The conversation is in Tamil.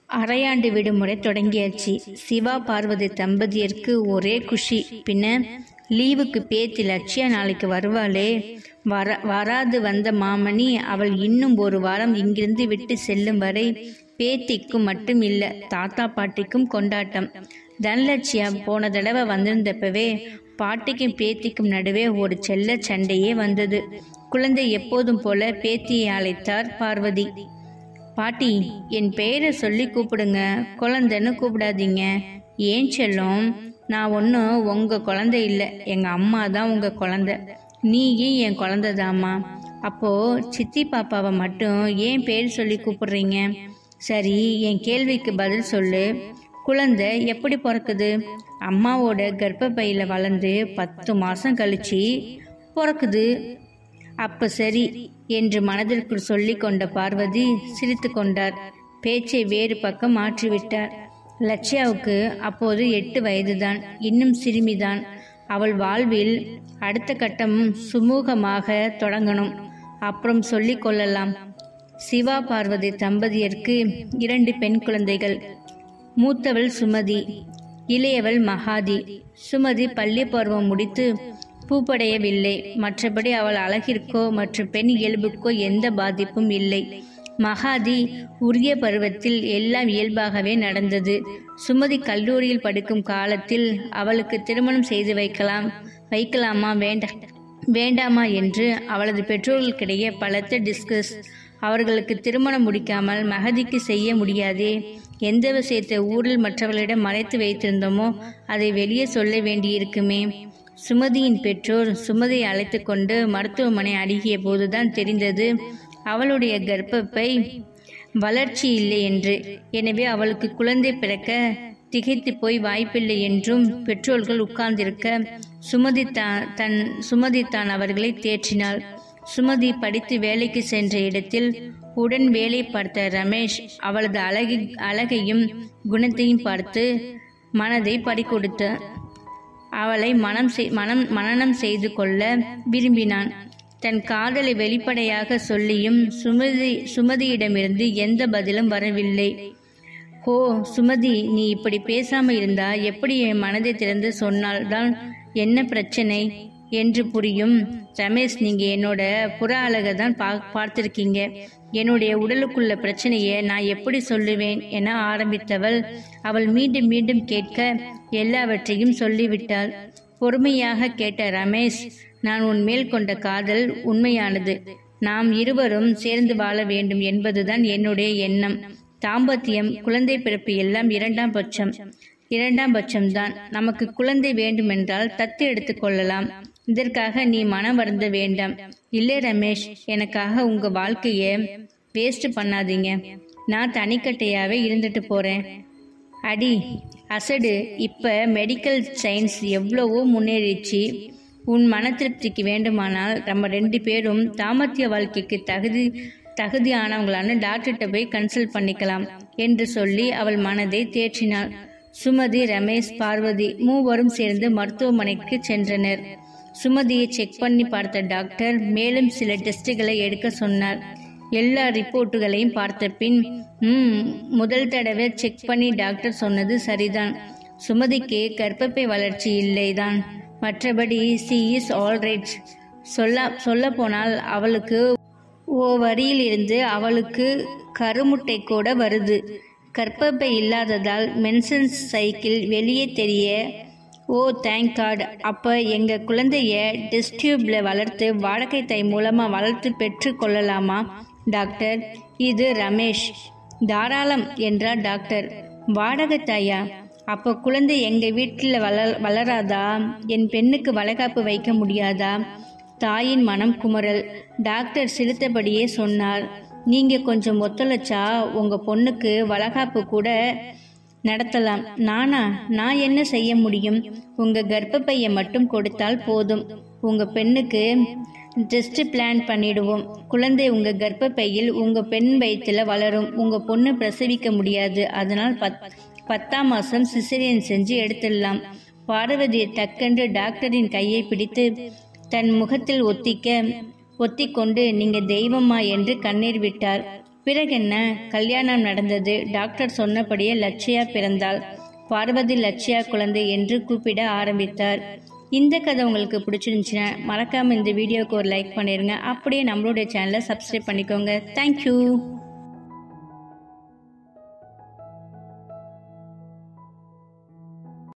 அரையாண்டு விடுமுறை தொடங்கியாச்சு சிவா பார்வதி தம்பதியருக்கு ஒரே குஷி பின்ன லீவுக்கு பேத்தி லட்சியா நாளைக்கு வருவாளே வர வராது வந்த மாமணி அவள் இன்னும் ஒரு வாரம் இங்கிருந்து விட்டு செல்லும் வரை பேத்திக்கும் மட்டும் இல்லை தாத்தா பாட்டிக்கும் கொண்டாட்டம் தனலட்சியா போன தடவை வந்திருந்தப்பவே பாட்டிக்கும் பேத்திக்கும் நடுவே ஒரு செல்ல சண்டையே வந்தது குழந்தை எப்போதும் போல பேத்தியை அழைத்தார் பார்வதி பாட்டி என் பெயரை சொல்லி கூப்பிடுங்க குழந்தைன்னு கூப்பிடாதீங்க ஏன் செல்லம் நான் ஒன்றும் உங்கள் குழந்தை இல்லை எங்கள் அம்மா தான் உங்கள் குழந்தை நீயும் என் குழந்தைதாம்மா அப்போது சித்தி பாப்பாவை மட்டும் ஏன் பேர் சொல்லி கூப்பிடுறீங்க சரி என் கேள்விக்கு பதில் சொல்லு குழந்தை எப்படி பிறக்குது அம்மாவோட கர்ப்பப்பையில் வளர்ந்து பத்து மாதம் கழிச்சு பிறக்குது அப்ப சரி என்று மனதிற்குள் சொல்லிக் கொண்ட பார்வதி சிரித்து கொண்டார் பேச்சை வேறு பக்கம் மாற்றிவிட்டார் லட்சியாவுக்கு அப்போது எட்டு வயதுதான் இன்னும் சிறுமிதான் அவள் வாழ்வில் அடுத்த கட்டம் சுமூகமாக தொடங்கணும் அப்புறம் சொல்லிக் கொள்ளலாம் சிவா பார்வதி தம்பதியருக்கு இரண்டு பெண் குழந்தைகள் மூத்தவள் சுமதி இளையவள் மகாதி சுமதி பள்ளி பருவம் முடித்து பூப்படையவில்லை மற்றபடி அவள் அழகிற்கோ மற்றும் பெண் இயல்புக்கோ எந்த பாதிப்பும் இல்லை மகாதி உரிய பருவத்தில் எல்லாம் இயல்பாகவே நடந்தது சுமதி கல்லூரியில் படிக்கும் காலத்தில் அவளுக்கு திருமணம் செய்து வைக்கலாம் வைக்கலாமா வேண்டா வேண்டாமா என்று அவளது பெற்றோர்களுக்கிடையே பலத்த டிஸ்கஸ் அவர்களுக்கு திருமணம் முடிக்காமல் மகதிக்கு செய்ய முடியாதே எந்த விஷயத்தை ஊரில் மற்றவர்களிடம் மறைத்து வைத்திருந்தோமோ அதை வெளியே சொல்ல வேண்டியிருக்குமே சுமதியின் பெற்றோர் சுமதியை அழைத்து கொண்டு மருத்துவமனை அணுகிய போதுதான் தெரிந்தது அவளுடைய கர்ப்பப்பை வளர்ச்சி இல்லை என்று எனவே அவளுக்கு குழந்தை பிறக்க திகைத்து போய் வாய்ப்பில்லை என்றும் பெற்றோர்கள் உட்கார்ந்திருக்க சுமதி தான் தன் சுமதி தான் அவர்களை தேற்றினாள் சுமதி படித்து வேலைக்கு சென்ற இடத்தில் உடன் வேலை பார்த்த ரமேஷ் அவளது அழகி அழகையும் குணத்தையும் பார்த்து மனதை பறிகொடுத்தார் அவளை மனம் செய் மனம் மனனம் செய்து கொள்ள விரும்பினான் தன் காதலை வெளிப்படையாக சொல்லியும் சுமதி சுமதியிடமிருந்து எந்த பதிலும் வரவில்லை ஓ சுமதி நீ இப்படி பேசாம இருந்தா எப்படி என் மனதை திறந்து சொன்னால்தான் என்ன பிரச்சனை என்று புரியும் ரமேஷ் நீங்க என்னோட புற அழகை தான் பா பார்த்திருக்கீங்க என்னுடைய உடலுக்குள்ள பிரச்சனையை நான் எப்படி சொல்லுவேன் என ஆரம்பித்தவள் அவள் மீண்டும் மீண்டும் கேட்க எல்லாவற்றையும் சொல்லிவிட்டாள் பொறுமையாக கேட்ட ரமேஷ் நான் உன் மேல் கொண்ட காதல் உண்மையானது நாம் இருவரும் சேர்ந்து வாழ வேண்டும் என்பதுதான் என்னுடைய எண்ணம் தாம்பத்தியம் குழந்தை பிறப்பு எல்லாம் இரண்டாம் பட்சம் இரண்டாம் பட்சம்தான் நமக்கு குழந்தை வேண்டுமென்றால் தத்து எடுத்துக்கொள்ளலாம் இதற்காக நீ மனம் வருந்த வேண்டாம் இல்லை ரமேஷ் எனக்காக உங்க வாழ்க்கைய வேஸ்ட் பண்ணாதீங்க நான் தனிக்கட்டையாவே இருந்துட்டு போறேன் அடி அசடு இப்ப மெடிக்கல் சயின்ஸ் எவ்வளவோ முன்னேறிச்சு உன் மன திருப்திக்கு வேண்டுமானால் நம்ம ரெண்டு பேரும் தாமத்திய வாழ்க்கைக்கு தகுதி தகுதியானவங்களான டாக்டர்கிட்ட போய் கன்சல்ட் பண்ணிக்கலாம் என்று சொல்லி அவள் மனதை தேற்றினாள் சுமதி ரமேஷ் பார்வதி மூவரும் சேர்ந்து மருத்துவமனைக்கு சென்றனர் சுமதியை செக் பண்ணி பார்த்த டாக்டர் மேலும் சில டெஸ்டுகளை எடுக்க சொன்னார் எல்லா ரிப்போர்ட்டுகளையும் பார்த்த பின் ம் முதல் தடவை செக் பண்ணி டாக்டர் சொன்னது சரிதான் சுமதிக்கு கர்ப்பப்பை வளர்ச்சி இல்லைதான் மற்றபடி சி இஸ் ஆல்ரைட் சொல்ல சொல்ல போனால் அவளுக்கு ஓ வரியில் இருந்து அவளுக்கு கருமுட்டை கூட வருது கர்ப்பப்பை இல்லாததால் மென்சன்ஸ் சைக்கிள் வெளியே தெரிய ஓ தேங்க் காட் அப்போ எங்கள் குழந்தைய டிஸ்டியூப்ல வளர்த்து வாடகை தை மூலமாக வளர்த்து பெற்று கொள்ளலாமா டாக்டர் இது ரமேஷ் தாராளம் என்றார் டாக்டர் வாடகை தாயா அப்போ குழந்தை எங்கள் வீட்டில் வள வளராதா என் பெண்ணுக்கு வளகாப்பு வைக்க முடியாதா தாயின் மனம் குமரல் டாக்டர் சிரித்தபடியே சொன்னார் நீங்க கொஞ்சம் ஒத்துழைச்சா உங்க பொண்ணுக்கு வளகாப்பு கூட நடத்தலாம் நானா நான் என்ன செய்ய முடியும் உங்க கர்ப்பப்பையை மட்டும் கொடுத்தால் போதும் உங்க பெண்ணுக்கு டெஸ்ட் பிளான் பண்ணிடுவோம் குழந்தை உங்க கர்ப்பப்பையில் உங்க பெண் வயிற்றுல வளரும் உங்க பொண்ணு பிரசவிக்க முடியாது அதனால் பத் பத்தாம் மாசம் சிசரியன் செஞ்சு எடுத்துடலாம் பார்வதியை டக்கென்று டாக்டரின் கையை பிடித்து தன் முகத்தில் ஒத்திக்க ஒத்திக்கொண்டு நீங்க தெய்வமா என்று கண்ணீர் விட்டார் பிறகு என்ன கல்யாணம் நடந்தது டாக்டர் சொன்னபடியே லட்சியா பிறந்தாள் பார்வதி லட்சியா குழந்தை என்று கூப்பிட ஆரம்பித்தார் இந்த கதை உங்களுக்கு பிடிச்சிருந்துச்சுன்னா மறக்காமல் இந்த வீடியோவுக்கு ஒரு லைக் பண்ணிடுங்க அப்படியே நம்மளுடைய சேனலை சப்ஸ்கிரைப் பண்ணிக்கோங்க தேங்க்யூ